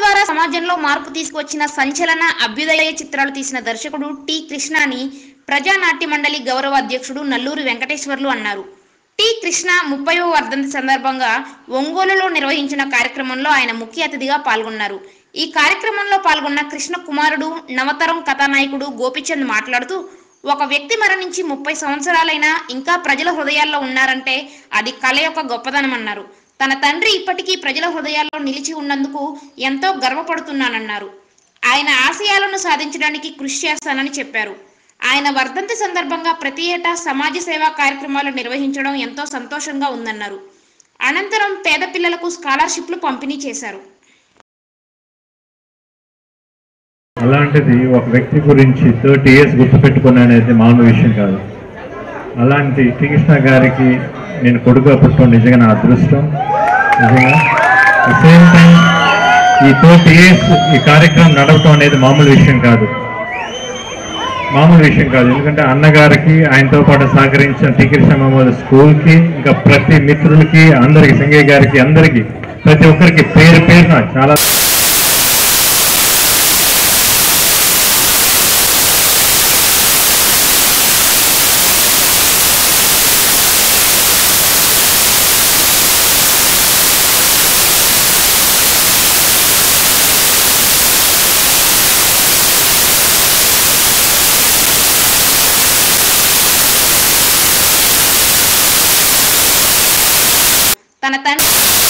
ద్వారా సమాజంలో మార్పు తీసుకువచ్చిన సంచలన అభ్యుదయ చిత్రాలు తీసిన దర్శకుడు టి కృష్ణ అని ప్రజానాట్య మండలి గౌరవ అధ్యక్షుడు నల్లూరి వెంకటేశ్వర్లు అన్నారు టి కృష్ణ ముప్పైవ వర్ధంతి సందర్భంగా ఒంగోలులో నిర్వహించిన కార్యక్రమంలో ఆయన ముఖ్య అతిథిగా పాల్గొన్నారు ఈ కార్యక్రమంలో పాల్గొన్న కృష్ణ కుమారుడు నవతరం కథానాయకుడు గోపిచంద్ మాట్లాడుతూ ఒక వ్యక్తి మరణించి ముప్పై సంవత్సరాలైనా ఇంకా ప్రజల హృదయాల్లో ఉన్నారంటే అది కళ యొక్క గొప్పదనం అన్నారు తన తండ్రి ఇప్పటికీ ప్రజల హృదయాల్లో నిలిచి ఉన్నందుకు ఎంతో గర్వపడుతున్నానన్నారు ఆయన ఆశయాలను సాధించడానికి కృషి చేస్తానని చెప్పారు ఆయన వర్ధంతి సందర్భంగా ప్రతి ఏటా సమాజ సేవా కార్యక్రమాలు నిర్వహించడం ఎంతో సంతోషంగా ఉందన్నారు అనంతరం పేద పిల్లలకు స్కాలర్షిప్లు పంపిణీ చేశారు అలాంటిది ఒక వ్యక్తి గురించి థర్టీ ఇయర్స్ గుర్తుపెట్టుకుని అనేది మామూలు విషయం కాదు అలాంటి శ్రీకృష్ణ గారికి నేను కొడుకు పుట్టడం నిజంగా నా అదృష్టం నిజంగా సేమ్ టైం ఈ థర్టీ ఇయర్స్ ఈ కార్యక్రమం నడవటం అనేది మామూలు విషయం కాదు మామూలు విషయం కాదు ఎందుకంటే అన్నగారికి ఆయనతో పాటు సహకరించిన టీకృష్ణ మహమ్మద్ స్కూల్కి ఇంకా ప్రతి మిత్రులకి అందరికి సంగయ్య గారికి అందరికి ప్రతి ఒక్కరికి పేరు పేరున చాలా తన తండ్రి